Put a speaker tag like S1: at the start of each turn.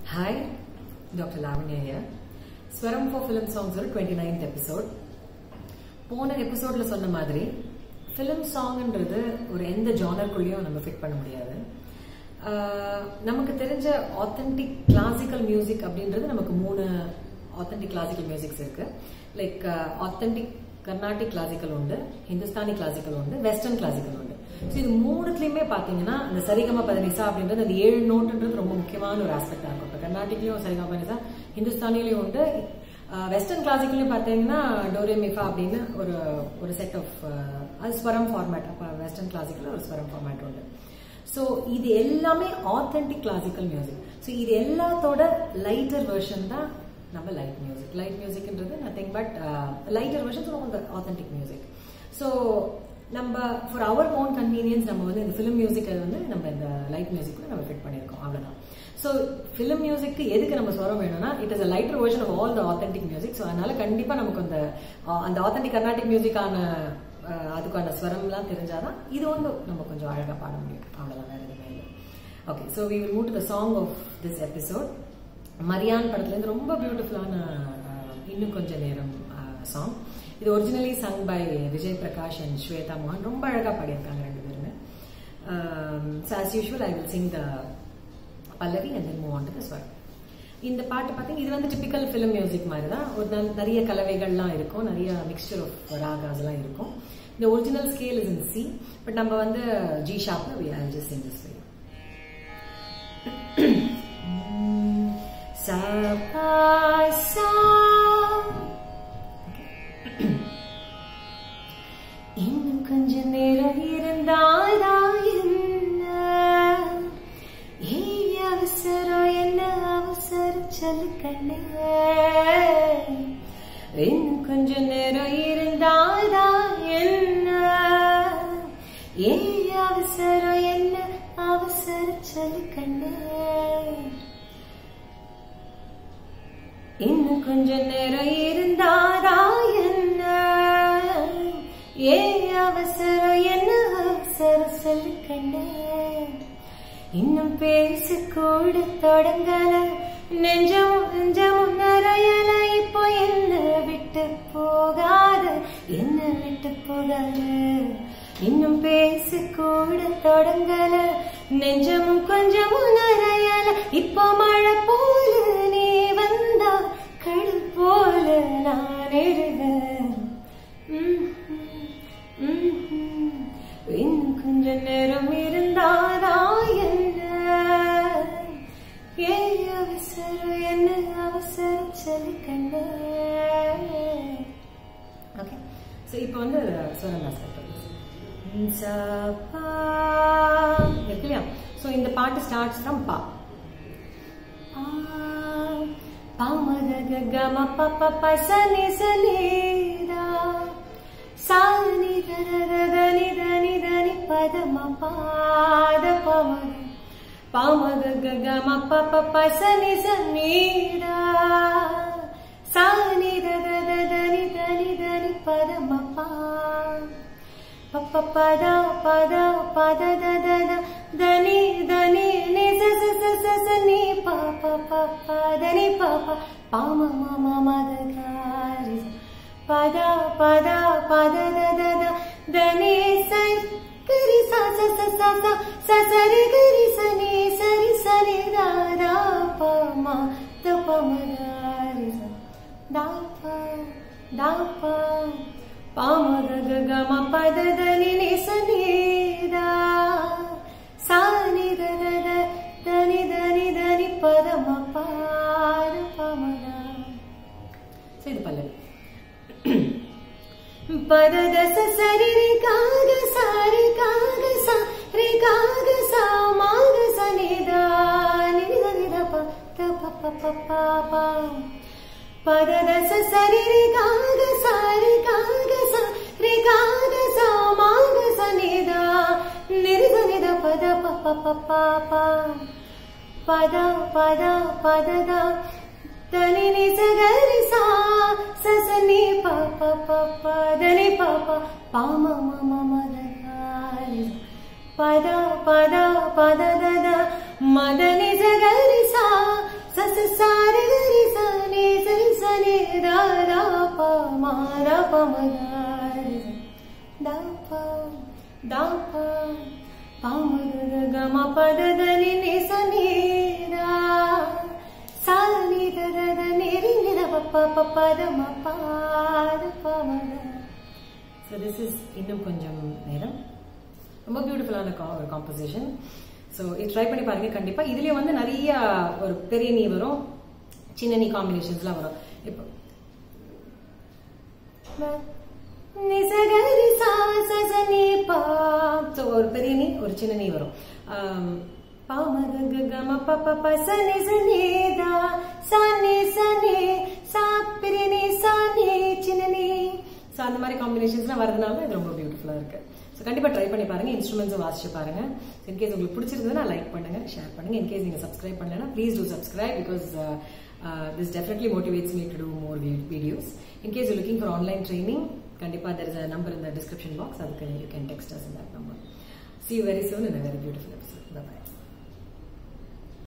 S1: Hi, Dr. Lavanya here. ஸ்வரம் for film சாங்ஸோட twenty ninth episode போன எபிசோட்ல சொன்ன மாதிரி ஃபிலிம் சாங்ன்றது ஒரு எந்த ஜானருக்குள்ளேயும் நம்ம ஃபிட் பண்ண முடியாது ஆஹ் நமக்கு தெரிஞ்ச ஆத்தென்டிக் கிளாசிக்கல் மியூசிக் அப்படின்றது நமக்கு மூணு ஆத்தென்டிக் கிளாசிக்கல் மியூசிக்ஸ் இருக்கு லைக் ஆத்தென்டிக் கர்நாடிக் கிளாசிக்கல் உண்டு ஹிந்துஸ்தானி கிளாசிக்கல் உண்டு வெஸ்டர்ன் கிளாசிக்கல் உண்டு ஸோ இது மூணுத்துலயுமே பாத்தீங்கன்னா இந்த சரிகம பதனிசா அப்படின்றது அந்த ஏழு நோட்டுன்றது ரொம்ப முக்கியமான ஒரு ஆஸ்பெக்டா இருக்கும் இப்போ கர்நாடிக்லயும் சரிகம பதனிசா ஹிந்துஸ்தானிலையும் உண்டு வெஸ்டர்ன் கிளாசிக்லயும் பாத்தீங்கன்னா டோரே மிஃபா அப்படின்னு ஒரு ஒரு செட் ஆஃப் அது ஸ்வரம் ஃபார்மேட் அப்போ வெஸ்டர்ன் கிளாசிக்கல் ஒரு ஸ்வரம் ஃபார்மேட் உண்டு ஸோ இது எல்லாமே ஆத்தென்டிக் கிளாசிக்கல் மியூசிக் ஸோ இது எல்லாத்தோட லைட்டர் வெர்ஷன் தான் நம்ம லைட் மியூசிக் லைட் மியூசிக்ன்றது nothing but lighter versions of the authentic music so நம்ம ஃபார் அவர் ஓன் கன்வீனியன்ஸ் நம்ம வந்து இந்த ஃபிலிம் மியூசிக்கை வந்து நம்ம இந்த லைட் மியூசிக் நம்ம ஃபிட் பண்ணியிருக்கோம் அவ்வளோதான் ஸோ ஃபிலிம் மியூசிக்கு எதுக்கு நம்ம ஸ்வரம் வேணும்னா it is a lighter version of all the authentic music so அதனால கண்டிப்பாக நமக்கு அந்த அந்த ஆத்தென்டிக் கர்நாடிக் மியூசிக்கான அதுக்கான ஸ்வரம்லாம் தெரிஞ்சாதான் இது வந்து நம்ம கொஞ்சம் அழகாக பாட முடியும் அவ்வளோதான் வேற எதுவுமே இல்லை okay so we will move to the song of this episode Maryan படத்துலேருந்து ரொம்ப பியூட்டிஃபுல்லான இன்னும் கொஞ்ச நேரம் சாங் இது originally sung by Vijay Prakash and Shweta மோகன் ரொம்ப அழகாக பாடியிருக்காங்க ரெண்டு பேருமே so as usual I will sing the pallavi and then move on to the swar இந்த பாட்டு பார்த்தீங்கன்னா இது வந்து டிபிக்கல் ஃபிலிம் மியூசிக் மாதிரி தான் ஒரு நிறைய கலவைகள்லாம் இருக்கும் நிறைய மிக்சர் ஆஃப் ராகாஸ் எல்லாம் இருக்கும் இந்த original scale is in C but நம்ம வந்து ஜி ஷாப்ல we I just sing this சா சா இன்னும் கொஞ்ச நேரம் இருந்தால்தான் என்ன ஏய் அவசரம் என்ன அவசரம் சொல்லு கண்ணே இன்னும் கொஞ்ச நேரம் இருந்தால்தான் என்ன ஏய் அவசரம் என்ன அவசரம் சொல்லு கண்ணே இன்னும் கொஞ்ச நேரம் இருந்தாதா என்ன ஏ அவசரம் என்ன அவசரம் சொல்லு கண்ணே இன்னும் பேச கூட தொடங்கல நெஞ்சமும் நெஞ்சமும் நிறையல இப்போ என்ன விட்டு போகாத என்ன விட்டு போகாத இன்னும் பேச கூட தொடங்கல நெஞ்சமும் கொஞ்சமும் நிறையல இப்போ மழை போல நீ வந்தா கடல் போல நான் எழுவேன் இன்னும் கொஞ்ச நேரம் இருந்தாதா என்ன ஏ அவசரம் என்ன அவசரம் சொல்லி கண்ண ஓகே ஸோ இப்போ வந்து ஸ்வரம் இருக்கு இல்லையா ஸோ இந்த பாட்டு ஸ்டார்ட்ஸ் ஃப்ரம் பா பாமக கம பப்ப பசனி சனிதா சானி தனி தனி தனி பதம பாத பமக பாமக கம பப்ப பசனி சனிதா சானி தனி தனி தனி பதம பா பப்ப பத பத பத தத தனி தனி நி ச ச ச ச ச நி ப ப ப ப தனி ப ப ப ம ம ம ம த காரி பத பத பத தத த தனி சை கரி ச ச ச ச ச ச சரி கரி ச நி சரி சரி த த ப ம த ப ம காரி த ப த ப பாமக கம பத தனி நிசனிதா சானி தன தனி தனி தனி பதம பாத பமக இது பல்லவி பத தச சரி ரி காக சாரி காக சா ரி காக சா மாக சனிதா நித நித ப த ப ப ப ப ப பத தச சரி ரி காக சாரி காக சா ரி காக சா மாக சனிதா நிரித நித பத ப ப ப ப ப பத பத பதத தனி நி சகரி சா சசனி ப ப ப ப தனி ப ப ப ம ம ம ம த காரி பத பத பத த த மத நி சகரி சா சாரி கரி சனி சரி சனி ரா ரா பா மா ரா பா ம தா பா தா பா பா ம க க ம ப த த நி நி ச நி ரா சா நி த த த நி ரி நி த ப ப ப ப த ம பா த ப ம த ஸோ திஸ் இஸ் இன்னும் கொஞ்சம் நேரம் ரொம்ப பியூட்டிஃபுல்லான காம்போசிஷன் ஸோ இது ட்ரை பண்ணி பாருங்க கண்டிப்பா இதுலயும் வந்து நிறைய ஒரு பெரிய நீ வரும் சின்ன நீ காம்பினேஷன்ஸ்லாம் வரும் இப்போ நிசகரி சா ச ச நீ பா ஸோ ஒரு பெரிய நீ ஒரு சின்ன நீ வரும் ஆம், பா ம க க க ம ப ப ப ச நி ச நீ தா சா நி ச நீ சா பெரிய நீ சா நீ சின்ன நீ ஸோ அந்த மாதிரி காம்பினேஷன்ஸ்லாம் வரதுனால இது ரொம்ப பியூட்டிஃபுல்லாக இருக்கு ஸோ கண்டிப்பாக ட்ரை பண்ணி பாருங்க இன்ஸ்ட்ருமெண்ட்ஸும் வாசிச்சு பாருங்க இன்கேஸ் உங்களுக்கு பிடிச்சிருந்ததுன்னா லைக் பண்ணுங்க ஷேர் பண்ணுங்க இன்கேஸ் நீங்கள் சப்ஸ்கிரைப் பண்ணலன்னா please do subscribe because this definitely motivates me to do more videos in case you looking for online training கண்டிப்பாக there is a number in the description box அதுக்கு you can text us in that number see you very soon in a very beautiful episode bye bye